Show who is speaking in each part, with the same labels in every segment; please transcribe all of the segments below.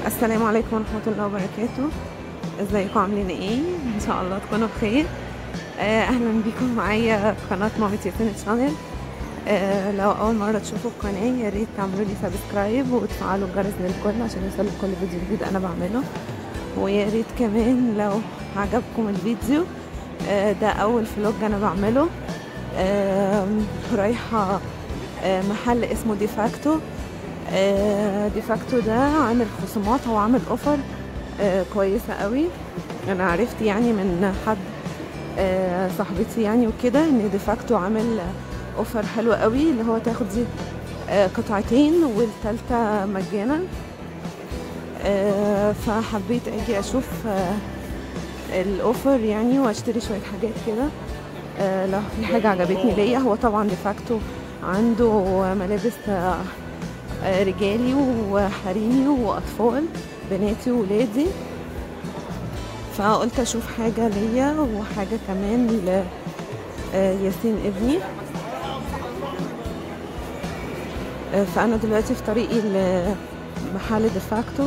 Speaker 1: السلام عليكم ورحمة الله وبركاته ازيكم عاملين ايه ان شاء الله تكونوا بخير آه، اهلا بيكم معايا في قناة مامة ياسين شانل آه، لو اول مرة تشوفوا القناة يا ريت تعملوا لي سبسكرايب وتفعلوا الجرس للكل عشان يوصلوا كل فيديو جديد انا بعمله ويا ريت كمان لو عجبكم الفيديو آه، ده اول فلوج انا بعمله آه، رايحة آه، محل اسمه ديفاكتو آه، ديفاكتو ده عامل خصومات هو عامل اوفر آه، كويسة قوي انا عرفت يعني من حد آه، صاحبتي يعني وكده ان ديفاكتو عامل اوفر حلو قوي اللي هو تاخد دي آه، قطعتين والتالتة مجانا آه، فحبيت اجي اشوف آه، الاوفر يعني واشتري شوية حاجات كده آه، لو في حاجة عجبتني ليا هو طبعا ديفاكتو عنده ملابس آه، آه، رجالي وحريمي واطفال بناتي وولادي فقلت اشوف حاجة ليا وحاجة كمان لياسين ابني آه، فانا دلوقتي في طريقي لمحل ديفاكتو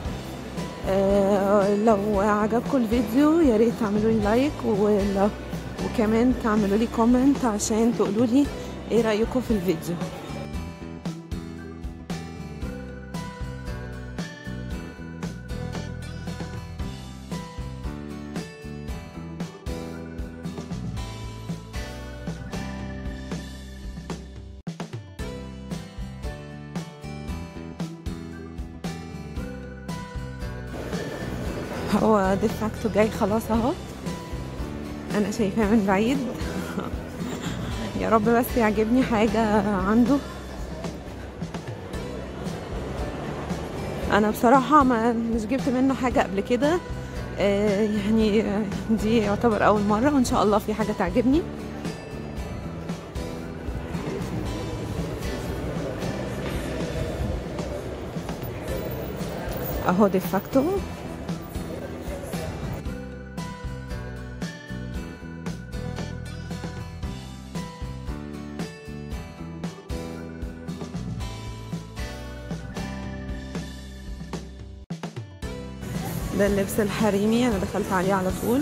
Speaker 1: آه، لو عجبكم الفيديو يا ريت تعملوا لي لايك ولو وكمان تعملوا لي كومنت عشان تقولوا لي ايه رايكم في الفيديو هو ديفاكتو جاي خلاص اهو انا شايفاه من بعيد يا رب بس يعجبني حاجة عنده انا بصراحة ما مش جبت منه حاجة قبل كده آه، يعني آه، دي يعتبر اول مرة وان شاء الله في حاجة تعجبني اهو ديفاكتو ده اللبس الحريمي انا دخلت عليه على طول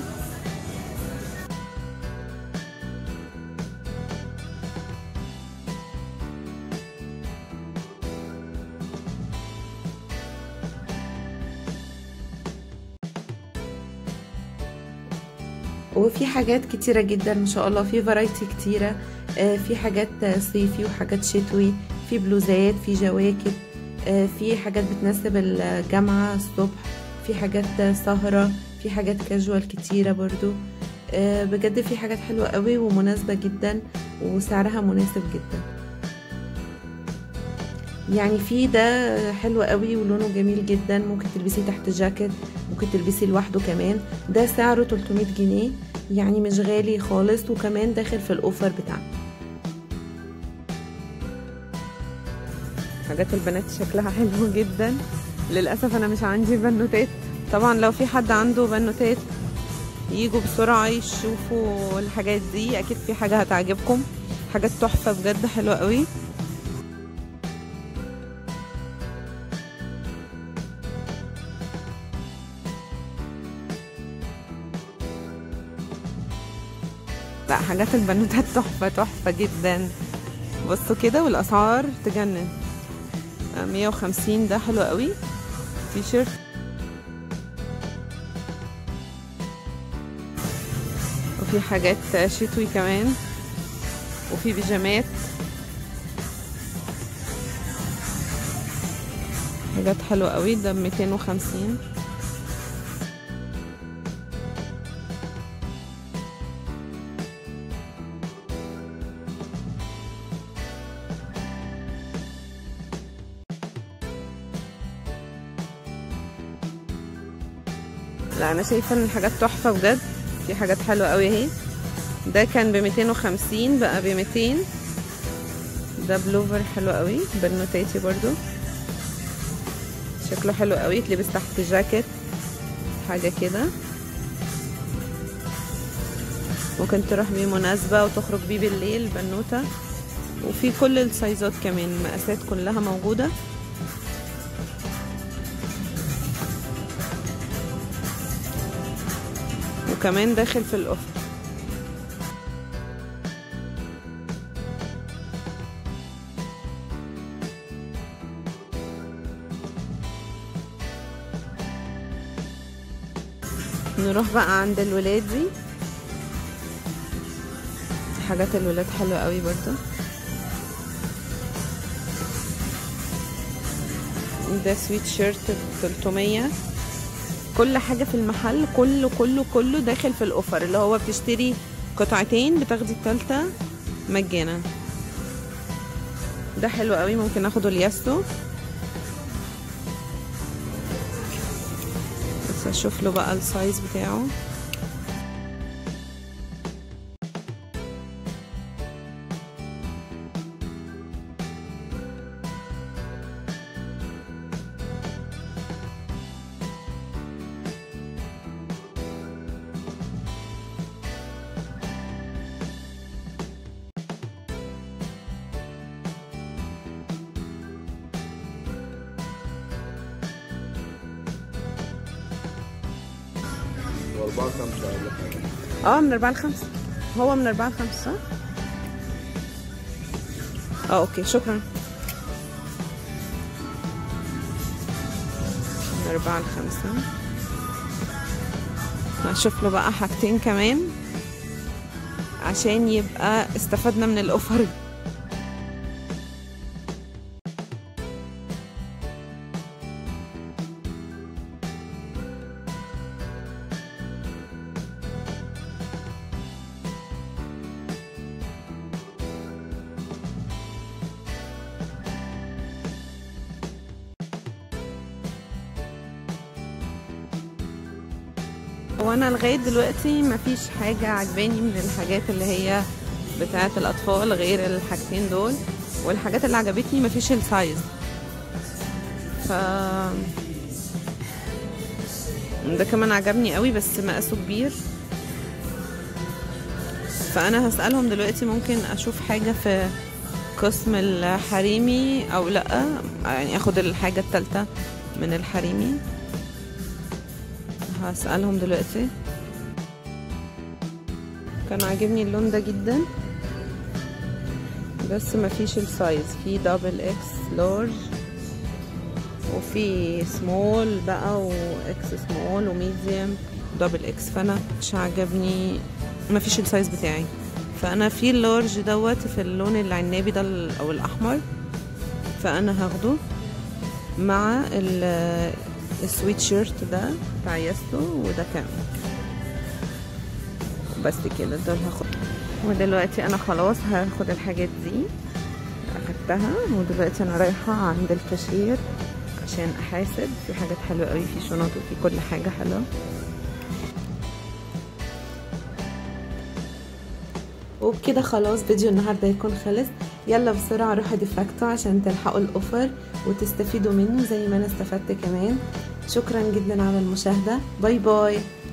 Speaker 1: وفي حاجات كتيرة جدا ما شاء الله في فرايتي كتيرة آه، في حاجات صيفي وحاجات شتوي في بلوزات في جواكت آه، في حاجات بتناسب الجامعة الصبح في حاجات سهرة في حاجات كاجوال كتيرة برضو آه، بجد في حاجات حلوة قوي ومناسبة جدا وسعرها مناسب جدا يعني في ده حلو قوي ولونه جميل جدا ممكن تلبسيه تحت جاكيت ممكن تلبسيه لوحده كمان ده سعره 300 جنيه يعني مش غالي خالص وكمان داخل في الاوفر بتاعه حاجات البنات شكلها حلو جدا للاسف انا مش عندي بنوتات طبعا لو في حد عنده بنوتات يجوا بسرعه يشوفوا الحاجات دي اكيد في حاجه هتعجبكم حاجات تحفه بجد حلوه قوي لا حاجات البنوتات تحفه تحفه جدا بصوا كده والاسعار تجنن 150 ده حلو قوي تي شيرت وفي حاجات شتوي كمان وفي بيجامات حاجات حلوة قوي ده 250 لا انا شايفه ان الحاجات تحفه بجد في حاجات حلوه قوي اهي ده كان ب 250 بقى ب 200 ده بلوفر حلو قوي بنوتاتي برضو شكله حلو قوي يتلبس تحت جاكيت حاجه كده ممكن تروح بيه مناسبه وتخرج بيه بالليل بنوته وفي كل السايزات كمان المقاسات كلها موجوده وكمان داخل في الاوفر نروح بقى عند الولاد دي حاجات الولاد حلوة قوي برضو ده سويت شيرت ب 300 كل حاجة في المحل كله كله كله داخل في الأوفر اللي هو بتشتري قطعتين بتاخدي التالتة مجانا ده حلو قوي ممكن ناخده لياستو بس اشوف له بقى السايز بتاعه
Speaker 2: وأربعة خمسة ولا حاجة
Speaker 1: اه من أربعة لخمسة هو من أربعة لخمسة صح؟ اه اوكي شكرا من أربعة لخمسة هشوف له بقى حاجتين كمان عشان يبقى استفدنا من الأوفر وانا لغايه دلوقتي مفيش حاجه عجباني من الحاجات اللي هي بتاعه الاطفال غير الحاجتين دول والحاجات اللي عجبتني مفيش السايز ف ده كمان عجبني قوي بس مقاسه كبير فانا هسالهم دلوقتي ممكن اشوف حاجه في قسم الحريمي او لا يعني اخد الحاجه التالتة من الحريمي هسألهم دلوقتي كان عاجبني اللون ده جدا بس مفيش السايز في دبل اكس لارج وفي سمول بقى واكس سمول وميديوم دبل اكس فانا مش عجبني مفيش السايز بتاعي فانا في اللارج دوت في اللون العنابي ده ال- او الاحمر فانا هاخده مع ال- السويت شيرت ده بتاع ياسو وده كمان بس كده دول هاخد ودلوقتي انا خلاص هاخد الحاجات دي اخدتها ودلوقتي انا رايحه عند الكاشير عشان احاسب في حاجات حلوه قوي في شنط وفي كل حاجه حلوه وبكده خلاص فيديو النهارده يكون خلص يلا بسرعه روحوا ديفاكتو عشان تلحقوا الاوفر وتستفيدوا منه زي ما انا استفدت كمان شكرا جدا على المشاهده باي باي